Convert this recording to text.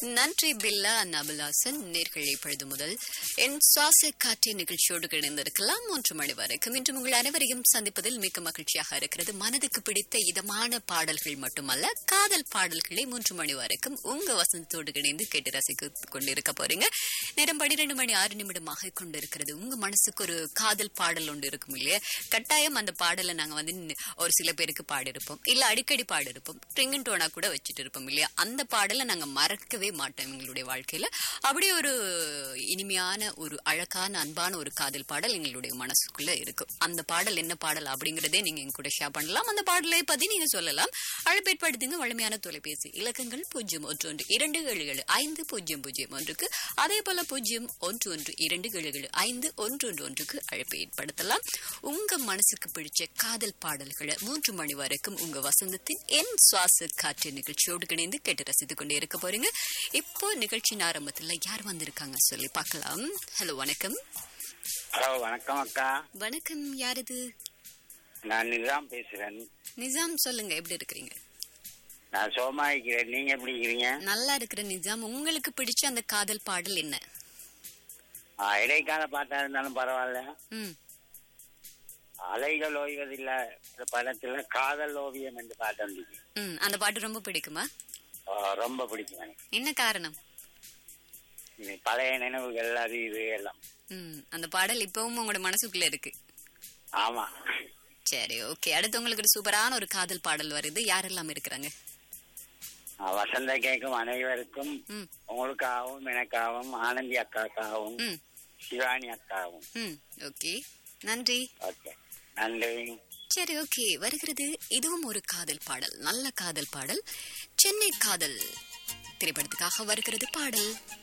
நன்றி பில்லா நபுலாசன் நேர்களை இப்பொழுது முதல் என் சுவாச காற்றிய நிகழ்ச்சியோடு இணைந்திருக்கலாம் மூன்று மணி வரைக்கும் இன்று உங்கள் அனைவரையும் சந்திப்பதில் மிக்க மகிழ்ச்சியாக இருக்கிறது மனதுக்கு பிடித்த இதமான பாடல்கள் மட்டுமல்ல காதல் பாடல்களை மூன்று மணி வரைக்கும் உங்க வசந்தத்தோடு இணைந்து கேட்டு ரசிக்க கொண்டிருக்க போறீங்க நேரம் பன்னிரெண்டு மணி ஆறு நிமிடமாக கொண்டிருக்கிறது உங்க மனசுக்கு ஒரு காதல் பாடல் ஒன்று இருக்கும் இல்லையா கட்டாயம் அந்த பாடலை நாங்க வந்து நி- ஒரு சில பேருக்கு பாடிருப்போம் இல்ல அடிக்கடி பாடிருப்போம் ரிங்கன் டோனா கூட வச்சுட்டு இருப்போம் இல்லையா அந்த பாடலை நாங்க மறக்கவே மாட்டோம் எங்களுடைய வாழ்க்கையில அப்படியே ஒரு இனிமையான ஒரு அழகான அன்பான ஒரு காதல் பாடல் எங்களுடைய மனசுக்குள்ள இருக்கும் அந்த பாடல் என்ன பாடல் அப்படிங்கறதே நீங்க எங்க கூட ஷேர் பண்ணலாம் அந்த பாடலை பத்தி நீங்க சொல்லலாம் அழைப்பேற்படுத்துங்க வலிமையான தொலைபேசி இலக்கங்கள் பூஜ்ஜியம் ஒன்று ஒன்று இரண்டு ஏழு ஏழு ஐந்து பூஜ்ஜியம் பூஜ்ஜியம் ஒன்றுக்கு அதே போல பூஜ்ஜியம் ஒன்று ஒன்று இரண்டு ஏழு ஏழு ஐந்து ஒன்று ஒன்று ஒன்றுக்கு அழைப்பை ஏற்படுத்தலாம் உங்க மனசுக்கு பிடிச்ச காதல் பாடல்களை மூன்று மணி வரைக்கும் உங்க வசந்தத்தின் என் சுவாச காற்று நிகழ்ச்சியோடு இணைந்து கேட்டு ரசித்துக் கொண்டே இருக்க போறீங்க இப்போ நிகழ்ச்சியின் ஆரம்பத்துல யார் வந்திருக்காங்க சொல்லி பார்க்கலாம் ஹலோ வணக்கம் ஹலோ வணக்கம் அக்கா வணக்கம் யார் இது நான் நிசாம் பேசுறேன் நிஜாம் சொல்லுங்க எப்படி இருக்கிறீங்க நான் சோமா இருக்கிறேன் நீங்க எப்படி இருக்கிறீங்க நல்லா இருக்கிற நிஜாம் உங்களுக்கு பிடிச்ச அந்த காதல் பாடல் என்ன ஆ, இடைக்கால பாட்டா இருந்தாலும் பரவாயில்ல ம் அலைகள் ஓய்வதில்லை இந்த படத்துல காதல் ஓவியம் என்று பாட்டு வந்துச்சு ம் அந்த பாட்டு ரொம்ப பிடிக்குமா ஆ, ரொம்ப பிடிக்கும் எனக்கு என்ன காரணம் இது பழைய நினைவுகள் அது இது எல்லாம் ம் அந்த பாடல் இப்பவும் உங்களோட மனசுக்குள்ள இருக்கு ஆமா சரி ஓகே அடுத்து உங்களுக்கு ஒரு சூப்பரான ஒரு காதல் பாடல் வருது யாரெல்லாம் இருக்கிறாங்க ஆ, வசந்த கேக்கும் அனைவருக்கும் ம் உங்களுக்காகவும் எனக்காகவும் ஆனந்தி அக்காக்காகவும் ம் சிவானி அக்காவும் ம் ஓகே நன்றி ஓகே நன்றி சரி ஓகே வருகிறது இதுவும் ஒரு காதல் பாடல் நல்ல காதல் பாடல் சென்னை காதல் திரைப்படத்துக்காக வருகிறது பாடல்